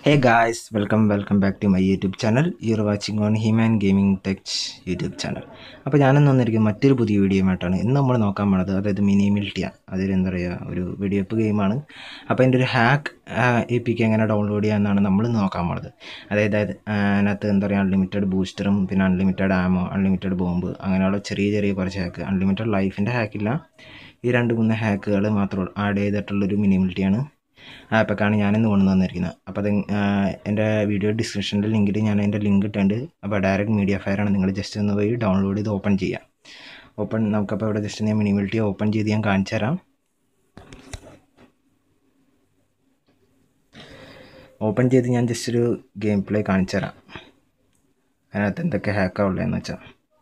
Hey guys, welcome welcome back to my YouTube channel. You're watching on He-Man Gaming Tech YouTube channel. അപ്പോൾ ഞാനിന്ന് വന്നിരിക്കും മറ്റൊരു പുതിയ വീഡിയോയുമായിട്ടാണ് ഇന്ന് നമ്മൾ നോക്കാൻ പോണത് അതായത് മിനി മിൽറ്റിയാണ് അതിൽ എന്താ പറയുക ഒരു വെടിവെപ്പ് ഗെയിമാണ് അപ്പോൾ അതിൻ്റെ ഒരു ഹാക്ക് എ പി കെ എങ്ങനെ ഡൗൺലോഡ് ചെയ്യാമെന്നാണ് നമ്മൾ നോക്കാൻ പോണത് അതായത് അത് അതിനകത്ത് എന്താ പറയുക അൺലിമിറ്റഡ് ബൂസ്റ്ററും പിന്നെ അൺലിമിറ്റഡ് ആമോ അൺലിമിറ്റഡ് ബോംബ് അങ്ങനെയുള്ള ചെറിയ ചെറിയ കുറച്ച് ഹാക്ക് അൺലിമിറ്റഡ് ലൈഫിൻ്റെ ഹാക്കില്ല ഈ രണ്ട് മൂന്ന് ഹാക്കുകൾ മാത്രം ആഡ് ചെയ്തിട്ടുള്ളൊരു മിനി മിൽറ്റിയാണ് ആപ്പൊക്കെയാണ് ഞാനിന്ന് കൊണ്ടു വന്നിരിക്കുന്നത് അപ്പോൾ അത് എൻ്റെ വീഡിയോ ഡിസ്ക്രിപ്ഷനിൽ ലിങ്കിൽ ഞാൻ അതിൻ്റെ ലിങ്ക് ഇട്ടുണ്ട് അപ്പോൾ ഡയറക്റ്റ് മീഡിയ ഫയർ ആണ് നിങ്ങൾ ജസ്റ്റ് ഒന്ന് പോയി ഡൗൺലോഡ് ചെയ്ത് ഓപ്പൺ ചെയ്യാം ഓപ്പൺ നമുക്കപ്പോൾ ഇവിടെ ജസ്റ്റ് ഞാൻ മിനിമിലിറ്റി ഓപ്പൺ ചെയ്ത് ഞാൻ കാണിച്ചു തരാം ഓപ്പൺ ചെയ്ത് ഞാൻ ജസ്റ്റ് ഒരു ഗെയിം പ്ലേ കാണിച്ചു തരാം അതിനകത്ത് എന്തൊക്കെ ഹാക്കാണ് ഉള്ളതെന്ന് വെച്ചാൽ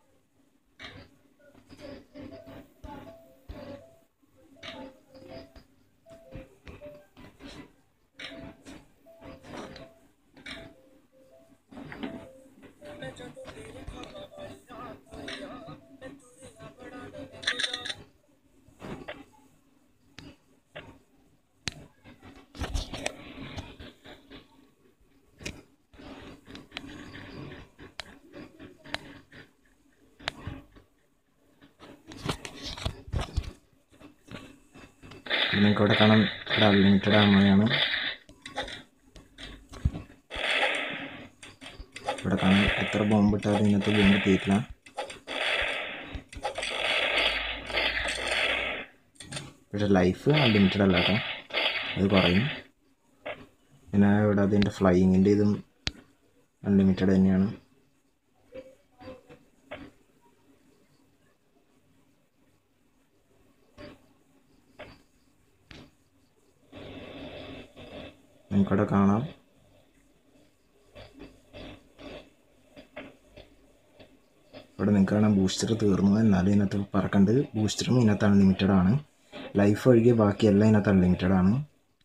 നിങ്ങൾക്ക് ഇവിടെ കാണാം ഇവിടെ അൺലിമിറ്റഡ് ആമയാണ് ഇവിടെ കാണാം എത്ര ബോംബ് ഇട്ടാലും ഇന്നത്തെ ബോംബ് തീരില്ല പക്ഷെ ലൈഫ് അൺലിമിറ്റഡ് അല്ല കേട്ടോ അത് കുറയും പിന്നെ ഇവിടെ അതിൻ്റെ ഫ്ലൈയിങ്ങിൻ്റെ ഇതും അൺലിമിറ്റഡ് തന്നെയാണ് നമുക്കവിടെ കാണാം ഇവിടെ നിങ്ങൾക്ക് കാണാം ബൂസ്റ്റർ തീർന്നു എന്നാലും ഇതിനകത്ത് പറക്കേണ്ടത് ബൂസ്റ്ററും ഇതിനകത്ത് അൺലിമിറ്റഡ് ആണ് ലൈഫ് ഒഴികെ ബാക്കിയെല്ലാം ഇതിനകത്ത് അൺലിമിറ്റഡ് ആണ്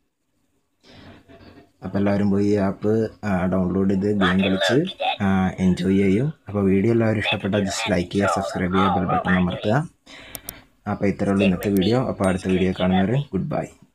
അപ്പോൾ എല്ലാവരും പോയി ഈ ആപ്പ് ഡൗൺലോഡ് ചെയ്ത് ഗെയിം കളിച്ച് എൻജോയ് ചെയ്യും അപ്പോൾ വീഡിയോ എല്ലാവരും ഇഷ്ടപ്പെട്ടാൽ ജസ്റ്റ് ലൈക്ക് ചെയ്യുക സബ്സ്ക്രൈബ് ചെയ്യുക ബെൽ ബട്ടൺ അമർത്തുക അപ്പോൾ ഇത്രയുള്ള ഇന്നത്തെ വീഡിയോ അപ്പോൾ അടുത്ത വീഡിയോ കാണുന്നവർ ഗുഡ് ബൈ